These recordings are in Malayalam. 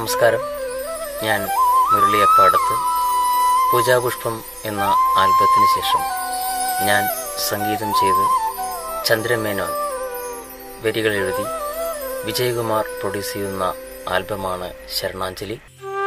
നമസ്കാരം ഞാൻ മുരളിയപ്പാടത്ത് പൂജാപുഷ്പം എന്ന ആൽബത്തിന് ശേഷം ഞാൻ സംഗീതം ചെയ്ത് ചന്ദ്രമേനോൻ വരികൾ എഴുതി വിജയകുമാർ പ്രൊഡ്യൂസ് ചെയ്യുന്ന ആൽബമാണ് ശരണാഞ്ജലി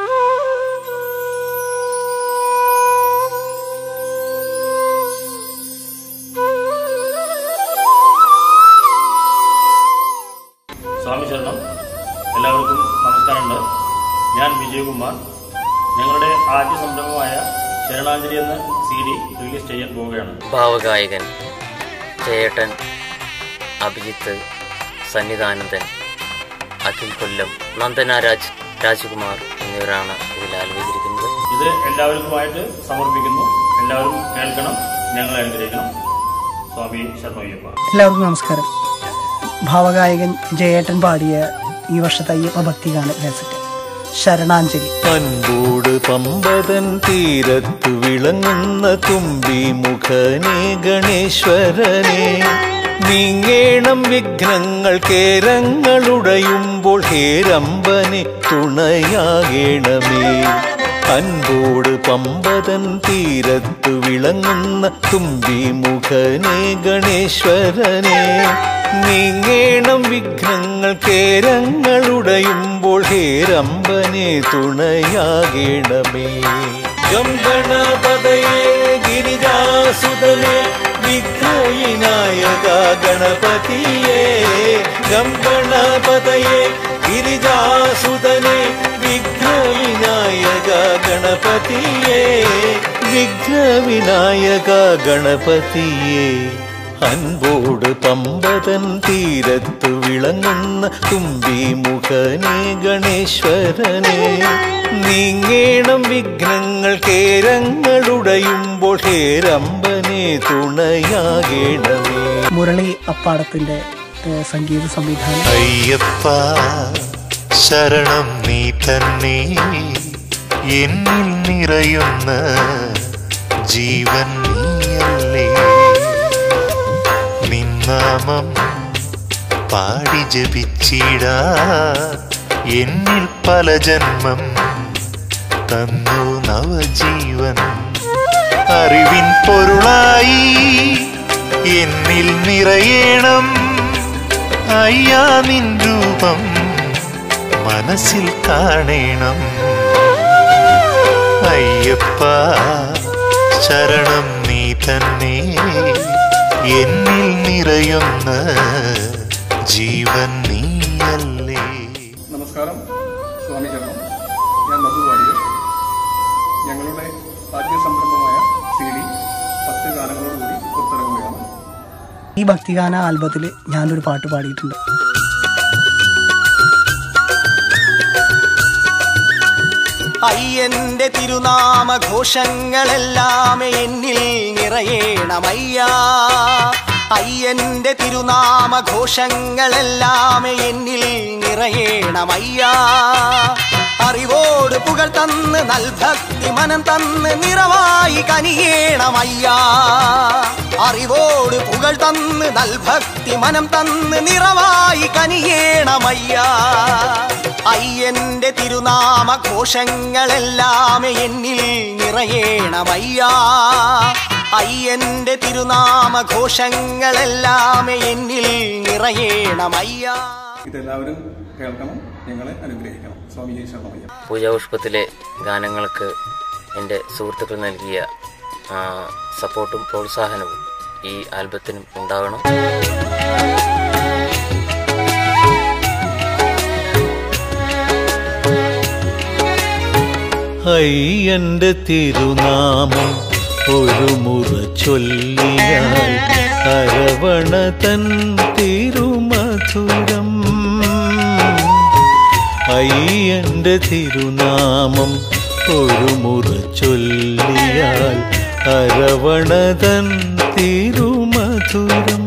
സ്വാമി ശരണം എല്ലാവർക്കും നമസ്കാരമുണ്ട് ഞാൻ വിജയകുമാർ ഞങ്ങളുടെ ആദ്യ സംരംഭമായ ശരണാഞ്ജലി എന്ന സി ഡി റിലീസ് ചെയ്യാൻ പോവുകയാണ് ഭാവഗായകൻ ജയേട്ടൻ അഭിജിത്ത് സന്നിധാനന്ദൻ അഖിൽ കൊല്ലം നന്ദന രാജ് രാജ്കുമാർ എന്നിവരാണ് ഇതിൽ ആലപിച്ചിരിക്കുന്നത് ഇത് എല്ലാവർക്കുമായിട്ട് സമർപ്പിക്കുന്നു എല്ലാവരും കേൾക്കണം ഞങ്ങളെ അനുഗ്രഹിക്കണം സ്വാമി ശർമ്മയ്യപ്പ എല്ലാവർക്കും നമസ്കാരം ഭാവഗായകൻ ജയേട്ടൻ പാടിയ ഈ വർഷത്തെ അയ്യപ്പ ഭക്തിഗാന കാസറ്റ് ശരണാഞ്ജലി അൻപൂട് പമ്പതൻ തീരത്തു വിളങ്ങുന്ന തുമ്പി മുഖനേ ഗണേശ്വരനെ നീങ്ങേണം വിഘ്നങ്ങൾ കേരങ്ങളുടയുമ്പോൾ ഹേരമ്പനെ തുണയാകേണമേ അൻപോട് പമ്പതൻ തീരത്തു വിളങ്ങുന്ന തുമ്പി മുഖനേ ഗണേശ്വരനെ നീങ്ങേണം വിഘ്നങ്ങൾ കേരങ്ങളുടയുമ്പോൾ ഹേരമ്പനെ തുണയാകേണമേ ഗംഗണപതയെ ഗിരിജാസുതനെ വിഘ്നവിനായക ഗണപതിയെ ഗംഗണപതയെ ഗിരിജാസുതനെ വിഘ്നവിനായക ഗണപതിയെ വിഘ്നവിനായക ഗണപതിയെ അൻപോട് പമ്പതൻ തീരത്തു വിളങ്ങുന്ന തുമ്പി മുഖനേ ഗണേശ്വരനെ നീങ്ങേണം വിഘ്നങ്ങൾ കേരങ്ങളുടയുമ്പോൾ ഹേരമ്പനെ തുണയാകേണമേ മുരളി അപ്പാടത്തിന്റെ ഏഹ്, സംഗീത സംവിധാനം അയ്യപ്പ ശരണം നീ തന്നെ എന്നിൽ നിറയുന്ന ജീവൻ നീയല്ലേ നിന്നാമം പാടി ജപിച്ചിടാ എന്നിൽ പല ജന്മം തന്നു നവജീവൻ അറിവിൻ പൊരുളായി എന്നിൽ നിറയണം അയ്യാ നിൻ രൂപം മനസ്സിൽ കാണണം അയ്യപ്പ ശരണം നീ തന്നെ എന്നിൽ നിറയുന്ന ജീവൻ നീയല്ലേ നമസ്കാരം സ്വാമി ശരണം ഞാൻ മധു വാര്യർ ഞങ്ങളുടെ ആദ്യ സംരംഭമായ സി ഡി പത്ത് ഗാനങ്ങളോടുകൂടി പുറത്തിറങ്ങുകയാണ് ഈ ഭക്തിഗാന ആൽബത്തിൽ ഞാനൊരു പാട്ട് പാടിയിട്ടുണ്ട് അയ്യന്റെ തിരുനാമ ഘോഷങ്ങളെല്ലാം എന്നിൽ നിറയേണമയ്യ അയ്യന്റെ തിരുനാമ ഘോഷങ്ങളെല്ലാം എന്നിൽ നിറയേണമയ്യ അറിവോട് പുകൾ തന്ന് നൽഭക്തി മനം തന്ന് നിറവായി കനിയേണമയ്യ അറിവോട് പുകൾ തന്ന് നൽഭക്തി മനം തന്ന് നിറവായി കനിയേണമയ്യ അയ്യന്റെ തിരുനാമ ഘോഷങ്ങളെല്ലാം എന്നിൽ നിറയേണമയ്യ അയ്യന്റെ തിരുനാമ ഘോഷങ്ങളെല്ലാം എന്നിൽ നിറയേണമയ്യ ഇതെല്ലാവരും കേൾക്കണം ഞങ്ങളെ അനുഗ്രഹിക്കണം സ്വാമി ശരണമയ്യ പൂജാപുഷ്പത്തിലെ ഗാനങ്ങൾക്ക് എൻ്റെ സുഹൃത്തുക്കൾ നൽകിയ ആ, സപ്പോർട്ടും പ്രോത്സാഹനവും ഈ ആൽബത്തിനും ഉണ്ടാവണം അയ്യന്റെ തിരുനാമം ഒരു മുറ ചൊല്ലിയാൽ അരവണ തൻ തിരുമധുരം അയ്യന്റെ തിരുനാമം ഒരു മുറ ചൊല്ലിയാൽ അരവണ തൻ തിരുമധുരം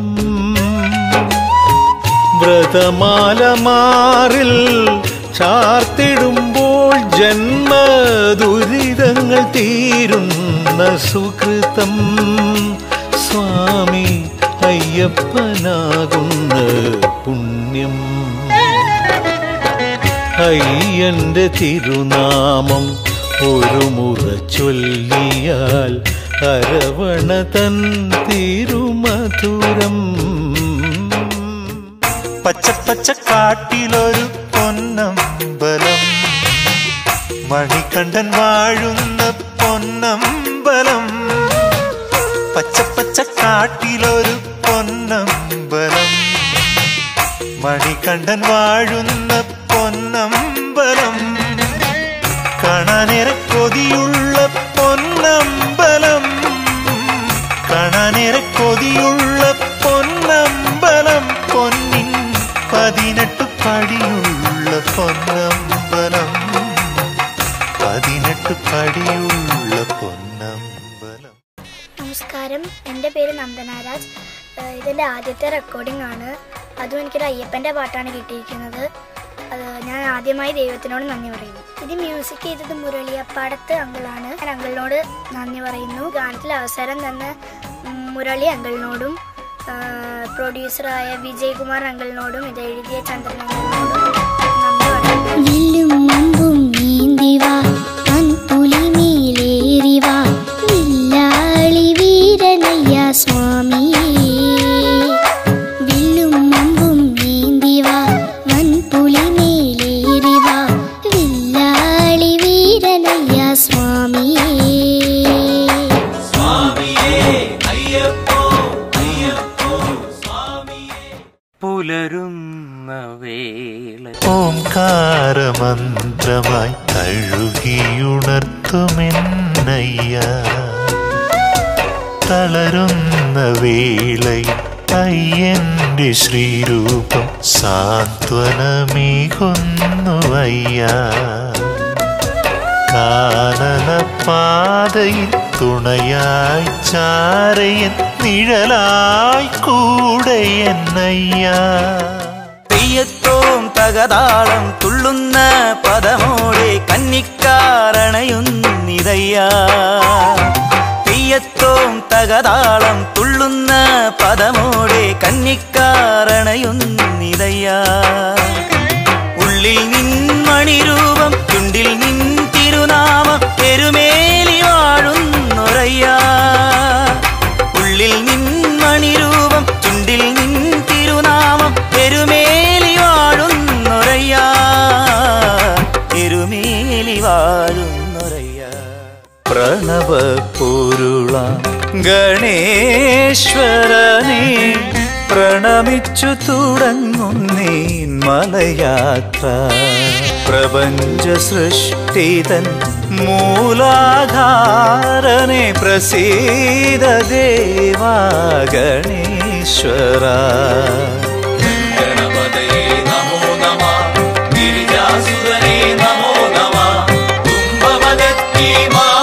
വ്രതമാല മാറിൽ ചാർത്തിടുമ്പോൾ ജന്മ ദുരിതങ്ങൾ തീരുന്ന സുകൃതം സ്വാമി അയ്യപ്പനാകുന്ന പുണ്യം അയ്യ അയ്യന്റെ തിരുനാമം ഒരു മുറ ചൊല്ലിയാൽ അരവണ തൻ തിരുമധുരം പച്ചപ്പച്ച കാട്ടിലൊരു പൊന്നമ്പലം മണികണ്ഠൻ വാഴുന്ന പൊന്നമ്പലം പച്ചപ്പച്ച കാട്ടിലൊരു പൊന്നമ്പലം മണികണ്ഠൻ വാഴുന്ന പൊന്നമ്പലം കാണാനേറെ കൊതിയുള്ള പൊന്നമ്പലം കാണാനേറെ കൊതിയുള്ള പൊന്നമ്പലം പൊന്നിൻ പതിനെട്ട് പടിയുള്ള പൊന്നമ്പലം പതിനെട്ട് പടിയുള്ള പൊന്നമ്പലം നമസ്കാരം എൻ്റെ പേര് നന്ദനാരാജ് ഏഹ് ഇതെൻ്റെ ആദ്യത്തെ റെക്കോർഡിംഗ് ആണ് അതും എനിക്കൊരു അയ്യപ്പൻ്റെ പാട്ടാണ് കിട്ടിയിരിക്കുന്നത് അത് ഞാൻ ആദ്യമായി ദൈവത്തിനോട് നന്ദി പറയുന്നു ഇത് മ്യൂസിക് ചെയ്തത് മുരളിയപ്പാടത്ത് അങ്കിളാണ് ഞാൻ അങ്കിളിനോട് നന്ദി പറയുന്നു ഗാനത്തിൽ അവസരം തന്ന ഉം, മുരളി അങ്കിളിനോടും പ്രൊഡ്യൂസറായ വിജയകുമാർ അങ്കിളിനോടും ഇത് എഴുതിയ ചന്ദ്രൻ അങ്കിളിനോടും നന്ദി പറയുന്നു വില്ലും അമ്പും നീന്തിവാ പുലിമേലേറിവാ വില്ലാളി വീരനയ്യ സ്വാമിയേ വില്ലും അമ്പും നീന്തിവാ പുലിമേലേറിവാ വില്ലാളി വീരനയ്യ സ്വാമിയേ പുലരുന്ന വേള ഓംകാരമന്ത്രമായി തഴുകിയുണർത്തുമെന്നയ്യ തളരുന്ന വേളയിൽ അയ്യന്റെ ശ്രീരൂപം സാന്ത്വനമേകുന്നുവയ്യ കാനനപാതയിൽ തുണയായി ചാരയൻ നിഴലായി കൂടെ എന്നയ്യ തെയ്യത്തോം തകതാളം തുള്ളുന്ന പദമോടെ കന്നിക്കാരണയുന്നിതയ്യ തെയ്യത്തോം തകതാളം തുള്ളുന്ന പദമോടെ കന്നിക്കാരണയുന്നിതയ്യ ഉള്ളിൽ നിൻ മണിരൂപം ചുണ്ടിൽ നിൻ തിരുനാമം പെരുമേലി വാഴുന്നൊരയ്യ ഉള്ളിൽ നിൻ മണിരൂപം ചുണ്ടിൽ നിൻ തിരുനാമം പെരുമേലി വാഴുന്നൊരയ്യ പെരുമേലി വാഴുന്നൊരയ്യ പ്രണവ പൊരുള ഗണേശ്വരനെ പ്രണമിച്ചു തുടങ്ങുന്നേ മലയാത്ര പ്രപഞ്ച സൃഷ്ടിതൻ മൂലാധാരനെ പ്രസീത ദേവാ ഗണേശ്വര ഗണപതേ നമോ നമ ഗിരിജാസുരനേ നമോ നമ കുംഭമദത്തി മാ